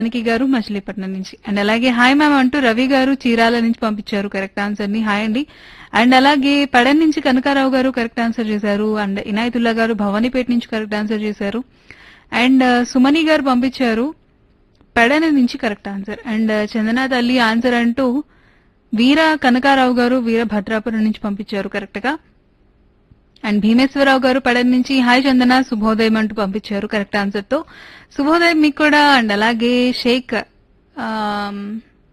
జానకి గారు మచిలీపట్నం నుంచి అండ్ అలాగే హాయ్ మ్యామ్ అంటూ రవి గారు చీరాల నుంచి పంపించారు కరెక్ట్ ఆన్సర్ ని హాయ్ అండి అండ్ అలాగే పడన్ నుంచి కనకారావు గారు కరెక్ట్ ఆన్సర్ చేశారు అండ్ ఇనాయతుల్లా గారు భవానీపేట నుంచి కరెక్ట్ ఆన్సర్ చేశారు అండ్ సుమని గారు పంపించారు పెడన నుంచి కరెక్ట్ ఆన్సర్ అండ్ చందనా తల్లి ఆన్సర్ అంటూ వీర కనకారావు గారు వీర భద్రాపురం నుంచి పంపించారు కరెక్ట్ గా అండ్ భీమేశ్వరరావు గారు పడన్ నుంచి హాయ్ చందన శుభోదయం అంటూ పంపించారు కరెక్ట్ ఆన్సర్ తో శుభోదయం మీకు కూడా అండ్ అలాగే షేక్ ఆమ్,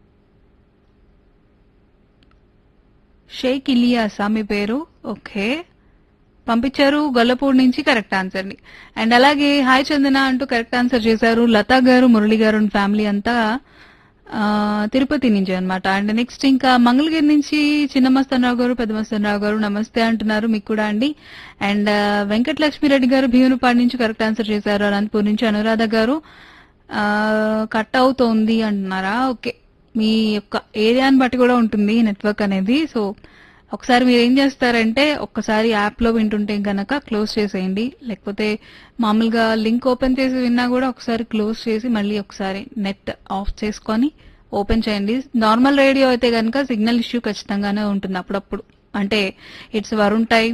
షేక్ ఇలియాసా మీ పేరు ఓకే పంపించారు గొల్లపూడి నుంచి కరెక్ట్ ఆన్సర్ ని అండ్ అలాగే హాయ్ చందన అంటూ కరెక్ట్ ఆన్సర్ చేశారు లతా గారు మురళి గారు ఫ్యామిలీ అంతా ఆ, తిరుపతి నుంచి అన్నమాట అండ్ నెక్స్ట్ ఇంకా మంగళగిరి నుంచి చిన్న మస్తనరావు గారు పెద్ద మస్తనరావు గారు నమస్తే అంటున్నారు మీకు కూడా అండి అండ్ వెంకట లక్ష్మిరెడ్డి గారు భీమునిపాడు నుంచి కరెక్ట్ ఆన్సర్ చేశారు అనంతపూర్ నుంచి అనురాధ గారు ఆ, కట్ అవుతోంది అంటున్నారా ఓకే మీ యొక్క ఏరియాని బట్టి కూడా ఉంటుంది నెట్వర్క్ అనేది సో ఒకసారి మీరు ఏం చేస్తారంటే ఒక్కసారి యాప్ లో వింటుంటే గనక క్లోజ్ చేసేయండి లేకపోతే మామూలుగా లింక్ ఓపెన్ చేసి విన్నా కూడా ఒకసారి క్లోజ్ చేసి మళ్ళీ ఒకసారి నెట్ ఆఫ్ చేసుకొని ఓపెన్ చేయండి నార్మల్ రేడియో అయితే గనక సిగ్నల్ ఇష్యూ ఖచ్చితంగానే ఉంటుంది అప్పుడప్పుడు అంటే it's Varun time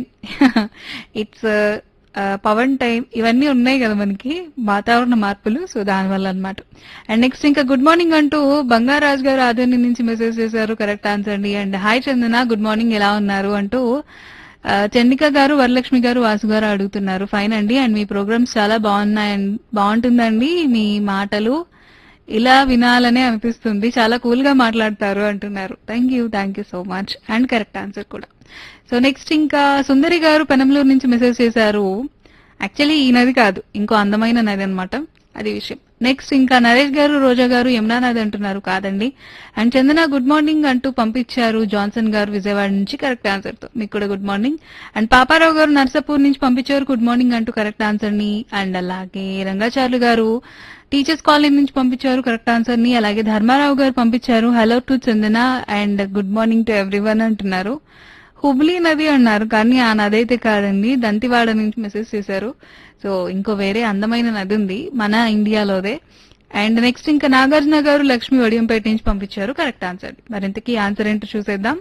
it's Pavan time ఇవన్నీ ఉన్నాయి కదా మనకి వాతావరణ మార్పులు సో దానివల్ల అన్నమాట అండ్ నెక్స్ట్ ఇంకా గుడ్ మార్నింగ్ అంటూ బంగారాజ్ గారు ఆధ్వర్యం నుంచి మెసేజ్ చేశారు కరెక్ట్ ఆన్సర్ అండి and hi Chandana good morning ఎలా ఉన్నారు అంటూ ఆ, చండిక గారు వరలక్ష్మి గారు వాసు గారు అడుగుతున్నారు ఫైన్ అండి అండ్ మీ ప్రోగ్రామ్స్ చాలా బాగున్నాయండి బాగుంటుందండి మీ మాటలు ఇలా వినాలనే అనిపిస్తుంది చాలా కూల్ గా మాట్లాడతారు అంటున్నారు thank you thank you so much and correct answer కూడా సో నెక్స్ట్ ఇంకా సుందరి గారు పెనంలూరు నుంచి మెసేజ్ చేశారు యాక్చువల్లీ ఈ నది కాదు ఇంకో అందమైన నది అన్నమాట అది విషయం నెక్స్ట్ ఇంకా నరేష్ గారు రోజా గారు యమునా నది అంటున్నారు కాదండి అండ్ చందన గుడ్ మార్నింగ్ అంటూ పంపించారు జాన్సన్ గారు విజయవాడ నుంచి కరెక్ట్ ఆన్సర్ తో మీకు కూడా గుడ్ మార్నింగ్ అండ్ పాపారావు గారు నర్సాపూర్ నుంచి పంపించారు గుడ్ మార్నింగ్ అంటూ కరెక్ట్ ఆన్సర్ ని అండ్ అలాగే రంగాచార్యులు గారు టీచర్స్ కాలనీ నుంచి పంపించారు కరెక్ట్ ఆన్సర్ ని అలాగే ధర్మారావు గారు పంపించారు hello to Chandana and good morning to everyone అంటున్నారు హుబ్లీ నది అన్నారు కానీ ఆ నది అయితే కాదండి దంతివాడ నుంచి మెసేజ్ చేశారు సో ఇంకో వేరే అందమైన నది ఉంది మన ఇండియాలోదే అండ్ నెక్స్ట్ ఇంకా నాగార్జున గారు లక్ష్మి వడియంపేట నుంచి పంపించారు కరెక్ట్ ఆన్సర్ మరి ఇంతకీ ఆన్సర్ ఏంటో చూసేద్దాం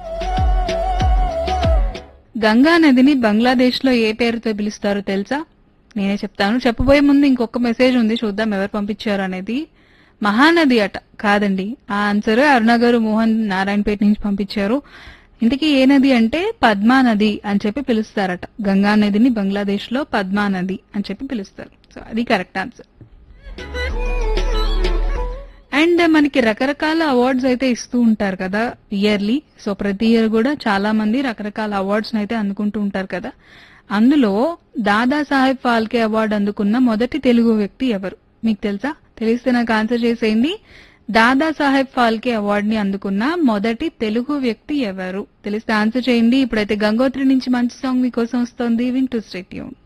గంగా నదిని బంగ్లాదేశ్ లో ఏ పేరుతో పిలుస్తారో తెలుసా నేనే చెప్తాను చెప్పబోయే ముందు ఇంకొక మెసేజ్ ఉంది చూద్దాం ఎవరు పంపించారు అనేది మహానది అట కాదండి ఆ ఆన్సర్ అరుణ గారు మోహన్ నారాయణపేట నుంచి పంపించారు ఇంతకీ ఏ నది అంటే పద్మా నది అని చెప్పి పిలుస్తారట గంగా నదిని బంగ్లాదేశ్ లో పద్మా నది అని చెప్పి పిలుస్తారు సో అది కరెక్ట్ ఆన్సర్ అండ్ మనకి రకరకాల అవార్డ్స్ అయితే ఇస్తూ ఉంటారు కదా ఇయర్లీ సో ప్రతి ఇయర్ కూడా చాలా మంది రకరకాల అవార్డ్స్ అయితే అందుకుంటూ ఉంటారు కదా అందులో దాదా సాహెబ్ ఫాల్కే అవార్డు అందుకున్న మొదటి తెలుగు వ్యక్తి ఎవరు మీకు తెలుసా తెలిస్తే నాకు ఆన్సర్ చేసేయండి దాదా సాహెబ్ ఫాల్కే అవార్డు ని అందుకున్న మొదటి తెలుగు వ్యక్తి ఎవరు తెలిస్తే ఆన్సర్ చేయండి ఇప్పుడైతే గంగోత్రి నుంచి మంచి సాంగ్ మీకోసం వస్తుంది వింటూ స్టేట్యూన్